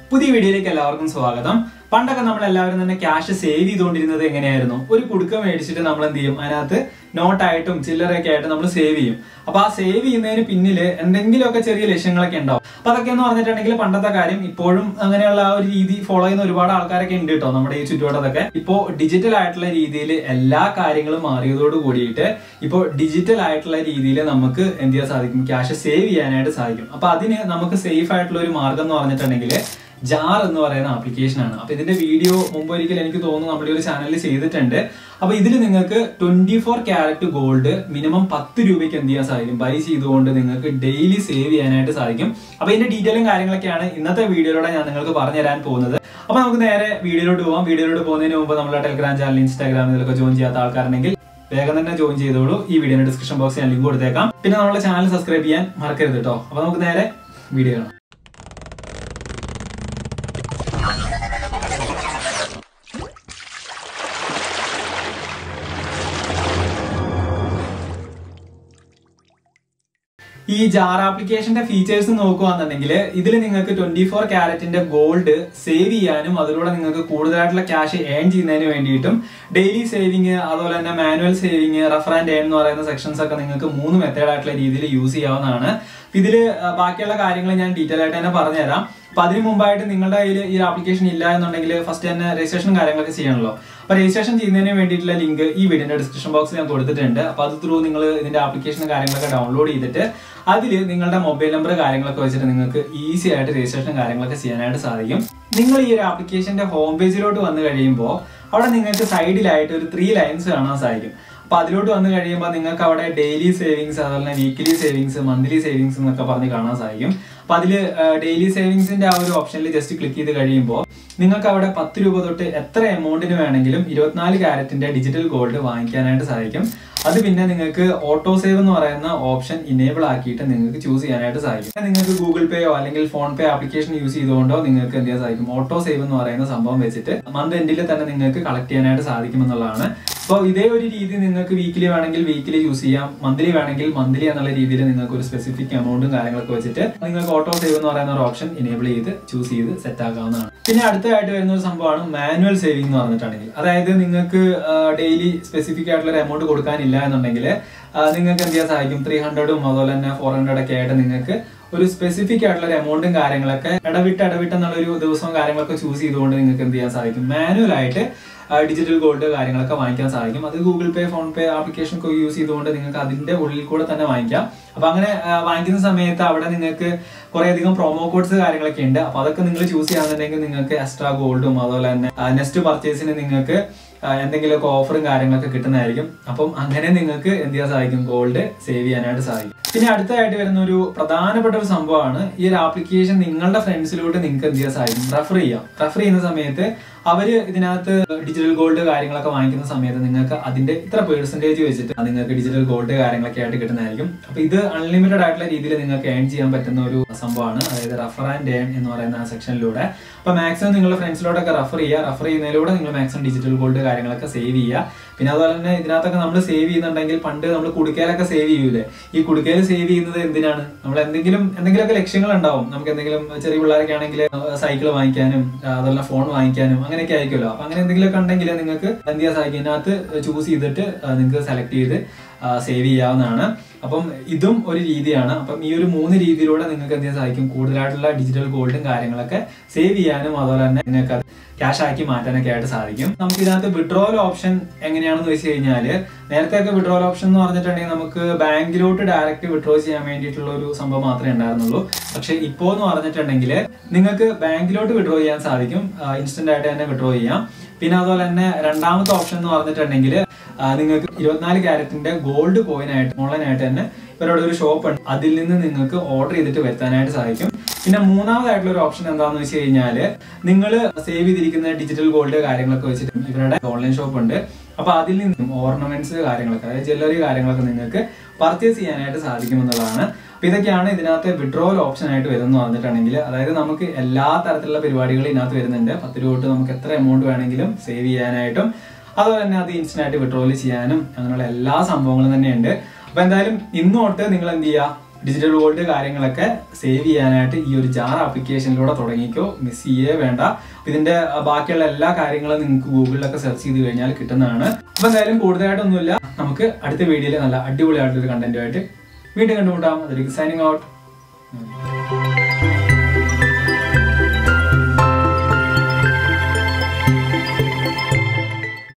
പുതിയ വീഡിയോയിലേക്ക് എല്ലാവർക്കും സ്വാഗതം പണ്ടൊക്കെ നമ്മൾ എല്ലാവരും തന്നെ ക്യാഷ് സേവ് ചെയ്തുകൊണ്ടിരുന്നത് എങ്ങനെയായിരുന്നു ഒരു കുടുക്ക മേടിച്ചിട്ട് നമ്മൾ എന്ത് ചെയ്യും അതിനകത്ത് നോട്ടായിട്ടും ചില്ലറയൊക്കെ ആയിട്ട് നമ്മൾ സേവ് ചെയ്യും അപ്പൊ ആ സേവ് ചെയ്യുന്നതിന് പിന്നില് എന്തെങ്കിലുമൊക്കെ ചെറിയ ലക്ഷ്യങ്ങളൊക്കെ ഉണ്ടാവും അപ്പൊ അതൊക്കെ എന്ന് പറഞ്ഞിട്ടുണ്ടെങ്കിൽ പണ്ടത്തെ കാര്യം ഇപ്പോഴും അങ്ങനെയുള്ള ആ ഒരു രീതി ഫോളോ ചെയ്യുന്ന ഒരുപാട് ആൾക്കാരൊക്കെ ഉണ്ട് കേട്ടോ നമ്മുടെ ഈ ചുറ്റുവട്ടത്തൊക്കെ ഇപ്പോ ഡിജിറ്റൽ ആയിട്ടുള്ള രീതിയിൽ എല്ലാ കാര്യങ്ങളും മാറിയതോട് കൂടിയിട്ട് ഇപ്പോൾ ഡിജിറ്റൽ ആയിട്ടുള്ള രീതിയിൽ നമുക്ക് എന്ത് ചെയ്യാൻ സാധിക്കും ക്യാഷ് സേവ് ചെയ്യാനായിട്ട് സാധിക്കും അപ്പൊ അതിന് നമുക്ക് സേഫ് ആയിട്ടുള്ള ഒരു മാർഗം എന്ന് പറഞ്ഞിട്ടുണ്ടെങ്കിൽ ജാർ എന്ന് പറയുന്ന ആപ്ലിക്കേഷൻ ആണ് അപ്പൊ ഇതിന്റെ വീഡിയോ മുമ്പ് ഒരിക്കൽ എനിക്ക് തോന്നുന്നു നമ്മുടെ ഒരു ചാനലിൽ ചെയ്തിട്ടുണ്ട് അപ്പൊ ഇതിൽ നിങ്ങൾക്ക് twenty four carat gold minimum പത്ത് രൂപയ്ക്ക് എന്ത് ചെയ്യാൻ സാധിക്കും ബൈ ചെയ്തുകൊണ്ട് നിങ്ങൾക്ക് ഡെയിലി സേവ് ചെയ്യാനായിട്ട് സാധിക്കും അപ്പൊ ഇതിന്റെ ഡീറ്റെയിലും കാര്യങ്ങളൊക്കെയാണ് ഇന്നത്തെ വീഡിയോയിലൂടെ ഞാൻ നിങ്ങൾക്ക് പറഞ്ഞു തരാൻ പോകുന്നത് അപ്പൊ നമുക്ക് നേരെ വീഡിയോയിലോട്ട് പോവാം വീഡിയോയിലോട്ട് പോകുന്നതിന് മുമ്പ് നമ്മുടെ ടെലിഗ്രാം ചാനൽ ഇൻസ്റ്റാഗ്രാം ഇതിലൊക്കെ ജോയിൻ ചെയ്യാത്ത ആൾക്കാരുണ്ടെങ്കിൽ വേഗം തന്നെ ജോയിൻ ചെയ്തോളൂ ഈ വീഡിയോയുടെ ഡിസ്ക്രിപ്ഷൻ ബോക്സിൽ ഞാൻ ലിങ്ക് കൊടുത്തേക്കാം പിന്നെ നമ്മുടെ ചാനൽ സബ്സ്ക്രൈബ് ചെയ്യാൻ മറക്കരുത് കേട്ടോ അപ്പൊ നമുക്ക് നേരെ വീഡിയോ കാണാം ഈ ജാർ ആപ്ലിക്കേഷന്റെ ഫീച്ചേഴ്സ് നോക്കുകയാണെന്നുണ്ടെങ്കിൽ ഇതിൽ നിങ്ങൾക്ക് ട്വന്റി ഫോർ ക്യാരറ്റിന്റെ ഗോൾഡ് സേവ് ചെയ്യാനും അതിലൂടെ നിങ്ങൾക്ക് കൂടുതലായിട്ടുള്ള ക്യാഷ് ഏൺ ചെയ്യുന്നതിന് വേണ്ടിയിട്ടും ഡെയിലി സേവിങ് അതുപോലെ തന്നെ manual saving refer and earn എന്ന് പറയുന്ന സെക്ഷൻസ് ഒക്കെ നിങ്ങൾക്ക് മൂന്ന് മെത്തേഡ് ആയിട്ടുള്ള രീതിയിൽ യൂസ് ചെയ്യാവുന്നതാണ് ഇതില് ബാക്കിയുള്ള കാര്യങ്ങൾ ഞാൻ ഡീറ്റെയിൽ ആയിട്ട് തന്നെ പറഞ്ഞുതരാം അപ്പൊ അതിന് മുമ്പായിട്ട് നിങ്ങളുടെ കയ്യിൽ ഈ ആപ്ലിക്കേഷൻ ഇല്ല എന്നുണ്ടെങ്കിൽ ഫസ്റ്റ് തന്നെ രജിസ്ട്രേഷൻ കാര്യങ്ങളൊക്കെ ചെയ്യണമല്ലോ അപ്പൊ രജിസ്ട്രേഷൻ ചെയ്യുന്നതിന് വേണ്ടിയിട്ടുള്ള ലിങ്ക് ഈ വീഡിയോന്റെ ഡിസ്ക്രിപ്ഷൻ ബോക്സിൽ ഞാൻ കൊടുത്തിട്ടുണ്ട് അപ്പൊ അത് ത്രൂ നിങ്ങൾ ഇതിന്റെ ആപ്ലിക്കേഷൻ കാര്യങ്ങളൊക്കെ ഡൗൺലോഡ് ചെയ്തിട്ട് അതിൽ നിങ്ങളുടെ മൊബൈൽ നമ്പർ കാര്യങ്ങളൊക്കെ വെച്ചിട്ട് നിങ്ങൾക്ക് ഈസി ആയിട്ട് രജിസ്ട്രേഷൻ കാര്യങ്ങളൊക്കെ ചെയ്യാനായിട്ട് സാധിക്കും നിങ്ങൾ ഈ ഒരു ആപ്ലിക്കേഷന്റെ ഹോം പേജിലോട്ട് വന്നു കഴിയുമ്പോൾ അവിടെ നിങ്ങൾക്ക് സൈഡിലായിട്ട് ഒരു ത്രീ ലൈൻസ് കാണാൻ സാധിക്കും അപ്പൊ അതിലോട്ട് വന്നു കഴിയുമ്പോൾ നിങ്ങൾക്ക് അവിടെ ഡെയിലി സേവിങ്സ് അതുപോലെ തന്നെ വീക്കിലി സേവിങ്സ് മന്ത്ലി സേവിങ്സ് എന്നൊക്കെ പറഞ്ഞ് കാണാൻ സാധിക്കും അപ്പൊ അതിൽ ഡെയിലി സേവിങ്സിന്റെ ആ ഒരു ഓപ്ഷനിൽ ജസ്റ്റ് ക്ലിക്ക് ചെയ്ത് കഴിയുമ്പോൾ നിങ്ങൾക്ക് അവിടെ പത്ത് രൂപ തൊട്ട് എത്ര എമൗണ്ടിന് വേണമെങ്കിലും ഇരുപത്തിനാല് ക്യാരറ്റിന്റെ ഡിജിറ്റൽ ഗോൾഡ് വാങ്ങിക്കാനായിട്ട് സാധിക്കും അത് പിന്നെ നിങ്ങൾക്ക് ഓട്ടോ സേവ് എന്ന് പറയുന്ന ഓപ്ഷൻ ഇനേബിൾ ആക്കിയിട്ട് നിങ്ങൾക്ക് ചൂസ് ചെയ്യാനായിട്ട് സാധിക്കും നിങ്ങൾക്ക് ഗൂഗിൾ പേയോ അല്ലെങ്കിൽ ഫോൺ പേ ആപ്ലിക്കേഷൻ യൂസ് ചെയ്തുകൊണ്ടോ നിങ്ങൾക്ക് എന്ത് ചെയ്യാൻ സാധിക്കും ഓട്ടോ സേവ് എന്ന് പറയുന്ന സംഭവം വെച്ചിട്ട് മന്ത് എൻഡിൽ തന്നെ നിങ്ങൾക്ക് കളക്ട് ചെയ്യാനായിട്ട് സാധിക്കും എന്നുള്ളതാണ് അപ്പോൾ ഇതേ ഒരു രീതി നിങ്ങൾക്ക് വീക്കിലി വേണമെങ്കിൽ വീക്കിലി യൂസ് ചെയ്യാം മന്ത്ലി വേണമെങ്കിൽ മന്ത്ലി എന്നുള്ള രീതിയിൽ നിങ്ങൾക്ക് ഒരു സ്പെസിഫിക് എമൗണ്ടും കാര്യങ്ങളൊക്കെ വെച്ചിട്ട് നിങ്ങൾക്ക് ഓട്ടോ സേവ് എന്ന് പറയുന്ന ഒരു ഓപ്ഷൻ ഇനേബിൾ ചെയ്ത് ചൂസ് ചെയ്ത് സെറ്റ് ആക്കാവുന്നതാണ് പിന്നെ അടുത്തതായിട്ട് വരുന്ന ഒരു സംഭവമാണ് മാനുവൽ സേവിംഗ് എന്ന് പറഞ്ഞിട്ടുണ്ടെങ്കിൽ അതായത് നിങ്ങൾക്ക് ഡെയിലി സ്പെസിഫിക് ആയിട്ടുള്ള ഒരു എമൗണ്ട് കൊടുക്കാനില്ല എന്നുണ്ടെങ്കിൽ നിങ്ങൾക്ക് എന്ത് ചെയ്യാൻ സാധിക്കും ത്രീ ഹൺഡ്രഡും അതുപോലെ തന്നെ ഫോർ ഹൺഡ്രഡ് ഒക്കെ ആയിട്ട് നിങ്ങൾക്ക് ഒരു സ്പെസിഫിക് ആയിട്ടുള്ള ഒരു എമൗണ്ടും കാര്യങ്ങളൊക്കെ ഇടവിട്ട് ഇടവിട്ട് എന്നുള്ള ഒരു ദിവസവും കാര്യങ്ങളൊക്കെ ചൂസ് ചെയ്തുകൊണ്ട് നിങ്ങൾക്ക് എന്ത് ചെയ്യാൻ സാധിക്കും മാനുവൽ ആയിട്ട് ഡിജിറ്റൽ ഗോൾഡ് കാര്യങ്ങളൊക്കെ വാങ്ങിക്കാൻ സാധിക്കും അത് Google Pay PhonePe application ഒക്കെ യൂസ് ചെയ്തുകൊണ്ട് നിങ്ങൾക്ക് അതിന്റെ ഉള്ളിൽ കൂടെ തന്നെ വാങ്ങിക്കാം അപ്പൊ അങ്ങനെ വാങ്ങിക്കുന്ന സമയത്ത് അവിടെ നിങ്ങൾക്ക് കുറെ അധികം പ്രൊമോ കോഡ്സ് കാര്യങ്ങളൊക്കെ ഉണ്ട് അപ്പൊ അതൊക്കെ നിങ്ങൾ ചൂസ് ചെയ്യാന്നുണ്ടെങ്കിൽ നിങ്ങൾക്ക് എക്സ്ട്രാ ഗോൾഡും അതുപോലെ തന്നെ നെക്സ്റ്റ് പർച്ചേസിന് നിങ്ങൾക്ക് എന്തെങ്കിലുമൊക്കെ ഓഫറും കാര്യങ്ങളൊക്കെ കിട്ടുന്നതായിരിക്കും അപ്പം അങ്ങനെ നിങ്ങൾക്ക് എന്ത് ചെയ്യാൻ സാധിക്കും ഗോൾഡ് സേവ് ചെയ്യാനായിട്ട് സാധിക്കും പിന്നെ അടുത്തതായിട്ട് വരുന്ന ഒരു പ്രധാനപ്പെട്ട ഒരു സംഭവമാണ് ഈ ഒരു ആപ്ലിക്കേഷൻ നിങ്ങളുടെ ഫ്രണ്ട്സിലോട്ട് നിങ്ങൾക്ക് എന്ത് ചെയ്യാൻ സാധിക്കും റെഫർ ചെയ്യാം റെഫർ ചെയ്യുന്ന സമയത്ത് അവര് ഇതിനകത്ത് ഡിജിറ്റൽ ഗോൾഡ് കാര്യങ്ങളൊക്കെ വാങ്ങിക്കുന്ന സമയത്ത് നിങ്ങൾക്ക് അതിന്റെ ഇത്ര പേഴ്സൻറ്റേജ് വെച്ചിട്ട് നിങ്ങൾക്ക് ഡിജിറ്റൽ ഗോൾഡ് കാര്യങ്ങളൊക്കെ ആയിട്ട് കിട്ടുന്നതായിരിക്കും അപ്പൊ ഇത് അൺലിമിറ്റഡ് ആയിട്ടുള്ള രീതിയിൽ നിങ്ങൾക്ക് ഏൺ ചെയ്യാൻ പറ്റുന്ന ഒരു സംഭവമാണ് അതായത് റെഫർ ആൻഡ് ഏൺ എന്ന് പറയുന്ന ആ സെക്ഷനിലൂടെ അപ്പൊ മാക്സിമം നിങ്ങളുടെ ഫ്രണ്ട്സിലോട്ടൊക്കെ റെഫർ ചെയ്യുക റെഫർ ചെയ്യുന്നതിലൂടെ നിങ്ങൾ മാക്സിമം ഡിജിറ്റൽ ഗോൾഡ് കാര്യങ്ങളൊക്കെ സേവ് ചെയ്യുക പിന്നെ അതുപോലെ തന്നെ ഇതിനകത്തൊക്കെ നമ്മൾ സേവ് ചെയ്യുന്നുണ്ടെങ്കിൽ പണ്ട് നമ്മൾ കുടുക്കയിലൊക്കെ സേവ് ചെയ്യൂലേ ഈ കുടുക്കയിൽ സേവ് ചെയ്യുന്നത് എന്തിനാണ് നമ്മൾ എന്തെങ്കിലും എന്തെങ്കിലുമൊക്കെ ലക്ഷ്യങ്ങൾ ഉണ്ടാവും നമുക്ക് എന്തെങ്കിലും ചെറിയ പിള്ളേരൊക്കെ ആണെങ്കിൽ സൈക്കിൾ വാങ്ങിക്കാനും അതുപോലെ ഫോൺ വാങ്ങിക്കാനും അങ്ങനെയൊക്കെ ആയിരിക്കുമല്ലോ അപ്പൊ അങ്ങനെ എന്തെങ്കിലുമൊക്കെ ഉണ്ടെങ്കിൽ നിങ്ങൾക്ക് എന്ത് ചെയ്യാൻ സാധിക്കും ഇതിനകത്ത് ചൂസ് ചെയ്തിട്ട് നിങ്ങൾക്ക് സെലക്ട് ചെയ്ത് സേവ് ചെയ്യാവുന്നതാണ് അപ്പം ഇതും ഒരു രീതിയാണ് അപ്പം ഈ ഒരു മൂന്ന് രീതിയിലൂടെ നിങ്ങൾക്ക് എന്ത് ചെയ്യാൻ സാധിക്കും കൂടുതലായിട്ടുള്ള ഡിജിറ്റൽ ഗോൾഡും കാര്യങ്ങളൊക്കെ സേവ് ചെയ്യാനും അതുപോലെ തന്നെ നിങ്ങൾക്ക് ക്യാഷ് ആക്കി മാറ്റാനൊക്കെ ആയിട്ട് സാധിക്കും നമുക്ക് ഇതിനകത്ത് വിഡ്രോവൽ ഓപ്ഷൻ എങ്ങനെയാണെന്ന് വെച്ച് കഴിഞ്ഞാൽ നേരത്തെ ഒക്കെ വിഡ്രോവൽ ഓപ്ഷൻ എന്ന് പറഞ്ഞിട്ടുണ്ടെങ്കിൽ നമുക്ക് ബാങ്കിലോട്ട് ഡയറക്റ്റ് വിഡ്രോ ചെയ്യാൻ വേണ്ടിയിട്ടുള്ള ഒരു സംഭവം മാത്രമേ ഉണ്ടായിരുന്നുള്ളൂ പക്ഷെ ഇപ്പോ എന്ന് പറഞ്ഞിട്ടുണ്ടെങ്കിൽ നിങ്ങൾക്ക് ബാങ്കിലോട്ട് വിഡ്രോ ചെയ്യാൻ സാധിക്കും ഇൻസ്റ്റന്റ് ആയിട്ട് തന്നെ വിഡ്രോ ചെയ്യാം പിന്നെ അതുപോലെ തന്നെ രണ്ടാമത്തെ ഓപ്ഷൻ എന്ന് പറഞ്ഞിട്ടുണ്ടെങ്കിൽ നിങ്ങൾക്ക് ഇരുപത്തിനാല് ക്യാരറ്റിന്റെ ഗോൾഡ് കോയിൻ ആയിട്ട് ഓൺലൈൻ ആയിട്ട് തന്നെ ഇവരുടെ ഒരു ഷോപ്പ് ഉണ്ട് അതിൽ നിന്ന് നിങ്ങൾക്ക് ഓർഡർ ചെയ്തിട്ട് വരുത്താനായിട്ട് സാധിക്കും പിന്നെ മൂന്നാമതായിട്ടുള്ള ഒരു ഓപ്ഷൻ എന്താണെന്ന് വെച്ച് കഴിഞ്ഞാൽ നിങ്ങൾ സേവ് ചെയ്തിരിക്കുന്ന ഡിജിറ്റൽ ഗോൾഡ് കാര്യങ്ങളൊക്കെ വെച്ചിട്ട് ഇവരുടെ ഓൺലൈൻ ഷോപ്പ് ഉണ്ട് അപ്പൊ അതിൽ നിന്നും ഓർണമെന്റ്സ് കാര്യങ്ങളൊക്കെ അതായത് ജ്വല്ലറി കാര്യങ്ങളൊക്കെ നിങ്ങൾക്ക് പർച്ചേസ് ചെയ്യാനായിട്ട് സാധിക്കുമെന്നുള്ളതാണ് അപ്പൊ ഇതൊക്കെയാണ് ഇതിനകത്ത് വിഡ്രോവൽ ഓപ്ഷൻ ആയിട്ട് വരുന്നത് പറഞ്ഞിട്ടുണ്ടെങ്കിൽ അതായത് നമുക്ക് എല്ലാ തരത്തിലുള്ള പരിപാടികളും ഇതിനകത്ത് വരുന്നുണ്ട് പത്ത് രൂപ തൊട്ട് നമുക്ക് എത്ര എമൗണ്ട് വേണമെങ്കിലും സേവ് ചെയ്യാനായിട്ടും അതുപോലെ തന്നെ അത് ഇൻസ്റ്റന്റ് ആയിട്ട് വിഡ്രോവൽ ചെയ്യാനും അങ്ങനെയുള്ള എല്ലാ സംഭവങ്ങളും തന്നെയുണ്ട് അപ്പൊ എന്തായാലും ഇന്ന് തൊട്ട് നിങ്ങൾ എന്ത് ചെയ്യുക ഡിജിറ്റൽ ഗോൾഡ് കാര്യങ്ങളൊക്കെ സേവ് ചെയ്യാനായിട്ട് ഈ ഒരു ജാർ ആപ്ലിക്കേഷനിലൂടെ തുടങ്ങിക്കോ മിസ് ചെയ്യേ വേണ്ട അപ്പൊ ഇതിന്റെ ആ, ബാക്കിയുള്ള എല്ലാ കാര്യങ്ങളും നിങ്ങൾക്ക് ഗൂഗിളിലൊക്കെ സെർച്ച് ചെയ്ത് കഴിഞ്ഞാൽ കിട്ടുന്നതാണ് അപ്പൊ എന്തായാലും കൂടുതലായിട്ടൊന്നുമില്ല നമുക്ക് അടുത്ത വീഡിയോയിൽ നല്ല അടിപൊളിയായിട്ടൊരു കണ്ടന്റുമായിട്ട് വീണ്ടും കണ്ടുമുട്ടാം അതിലേക്ക് സൈനിങ് ഔട്ട്